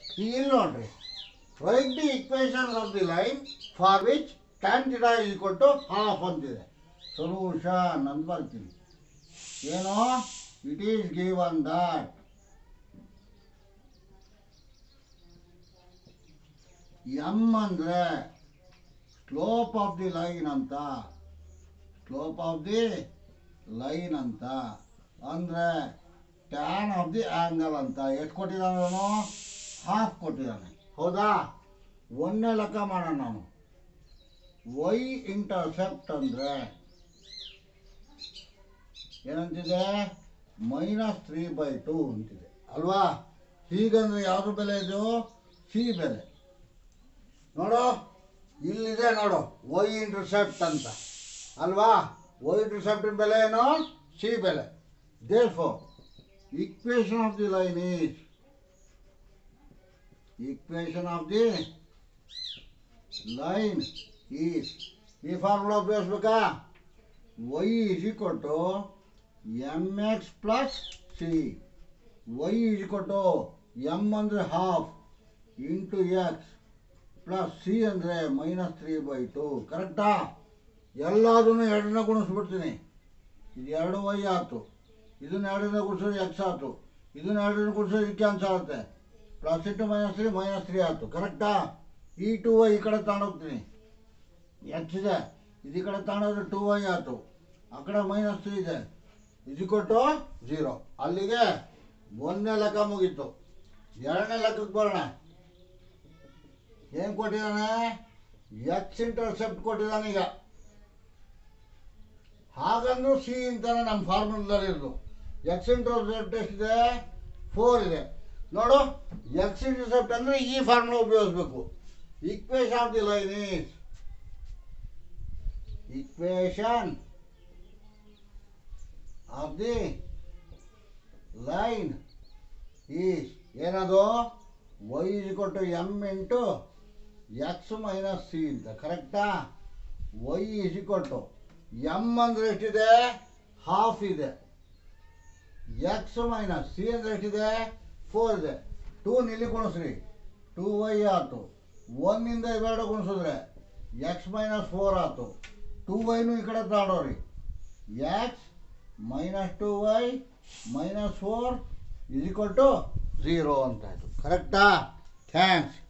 ಈಗ ಇಲ್ಲಿ ನೋಡ್ರಿ write the equation of the line for which tan theta is ಕೊಟ್ಟು ಹಾಫ್ ಅಂತಿದೆ ಸೊಲ್ಯೂಷನ್ ಅಂತ ಬರ್ತೀವಿ ಏನು it is given that M ಅಂದರೆ ಸ್ಲೋಪ್ ಆಫ್ ದಿ ಲೈನ್ ಅಂತ ಸ್ಲೋಪ್ ಆಫ್ ದಿ ಲೈನ್ ಅಂತ ಅಂದರೆ ಟ್ಯಾನ್ ಆಫ್ ದಿ ಆ್ಯಂಗಲ್ ಅಂತ ಎಷ್ಟು ಕೊಟ್ಟಿದ್ದಾನೆ ಅವನು ಹಾಫ್ ಕೊಟ್ಟಿದ್ದಾನೆ ಹೌದಾ ಒಂದನೇ ಲೆಕ್ಕ ಮಾಡೋಣ ನಾನು ವೈ ಇಂಟರ್ಸೆಪ್ಟ್ ಅಂದರೆ ಏನಂತಿದೆ ಮೈನಸ್ ತ್ರೀ ಬೈ ಟು ಅಂತಿದೆ ಅಲ್ವಾ ಹೀಗಂದ್ರೆ ಯಾವ್ದು ಬೆಲೆ ಇದು ಸಿ ಬೆಲೆ ನೋಡು ಇಲ್ಲಿದೆ ನೋಡು ವೈ ಇಂಟರ್ಸೆಪ್ಟ್ ಅಂತ ಅಲ್ವಾ ವೈ ಇಂಟರ್ಸೆಪ್ಟಿನ ಬೆಲೆ ಏನು ಸಿ ಬೆಲೆ therefore equation of the line is equation of the line is ಈ ಫಾರ್ಮುಲಾ ಉಪಯೋಗಿಸ್ಬೇಕಾ Y is equal to M X plus C Y is equal to M ಅಂದರೆ half into X plus C ಅಂದರೆ minus three by two ಕರೆಕ್ಟಾ ಎಲ್ಲದನ್ನು ಎರಡನ್ನ ಗುಣಿಸ್ಬಿಡ್ತೀನಿ ಇದು ಎರಡು Y ಆಯ್ತು ಇದನ್ನ ಎರಡನ್ನ ಗುಣಿಸೋದು ಎಕ್ಸ್ ಆಯ್ತು ಇದನ್ನ ಎರಡನ್ನ ಗುಣಿಸೋದು ಇದು ಕ್ಯಾನ್ಸಲ್ ಆಗುತ್ತೆ plus into minus three minus three ಆಯ್ತು ಕರೆಕ್ಟಾ ಈ ಟು ವೈ ಈ ಕಡೆ ತಗೊಂಡೋಗ್ತೀನಿ ಎಕ್ಸ್ ಇದೆ ಇದು ಈ ಕಡೆ ತಗೊಂಡೋದ್ರೆ ಟು ವೈ ಆಯ್ತು ಆ ಕಡೆ ಮೈನಸ್ ತ್ರೀ ಇದೆ ಇದು ಕೊಟ್ಟು ಜೀರೋ ಅಲ್ಲಿಗೆ ಒಂದನೇ ಲೆಕ್ಕ ಮುಗೀತು ಎರಡನೇ ಲೆಕ್ಕಕ್ಕೆ ಬರೋಣ ಏನು ಕೊಟ್ಟಿದ್ದಾನೆ ಎಕ್ಸ್ ಇಂಟರ್ಸೆಪ್ಟ್ ಕೊಟ್ಟಿದ್ದಾನೆ ಈಗ ಹಾಗಂದ್ರೂ ಸಿ ಅಂತಾನೆ ನಮ್ಮ ಫಾರ್ಮುಲಾದಲ್ಲಿ ಇರೋದು ಎಕ್ಸ್ ಇಂಟರ್ಸೆಪ್ಟ್ ಎಷ್ಟಿದೆ ಫೋರ್ ಇದೆ ನೋಡು ಎಕ್ಸ್ ಇಂಟರ್ಸೆಪ್ಟ್ ಅಂದರೆ ಈ ಫಾರ್ಮುಲಾ ಉಪಯೋಗಿಸ್ಬೇಕು equation of the line is equation of the line is ಏನದು ವೈ ಇಸ್ ಕೊಟ್ಟು M into X minus C ಅಂತ ಕರೆಕ್ಟಾ ವೈ ಇಸ್ ಕೊಟ್ಟು ಎಮ್ ಅಂದರೆ ಎಷ್ಟಿದೆ ಹಾಫ್ ಇದೆ ಎಕ್ಸ್ ಮೈನಸ್ ಸಿ ಅಂದರೆ ಎಷ್ಟಿದೆ ಫೋರ್ ಇದೆ ಟೂ ನಿಲ್ಲಿ ಗುಣಿಸ್ರಿ ಟೂ ವೈ ಆಯ್ತು ಒಂದಿಂದ ಇವೆರಡು ಗುಣಿಸಿದ್ರೆ ಎಕ್ಸ್ ಮೈನಸ್ ಫೋರ್ ಆಯ್ತು ಟೂ ವೈನು ಈ ಕಡೆ ತಗೊಂಡವ್ರಿ X minus two Y minus four is equal to zero ಅಂತ ಆಯಿತು ಕರೆಕ್ಟಾ ಥ್ಯಾಂಕ್ಸ್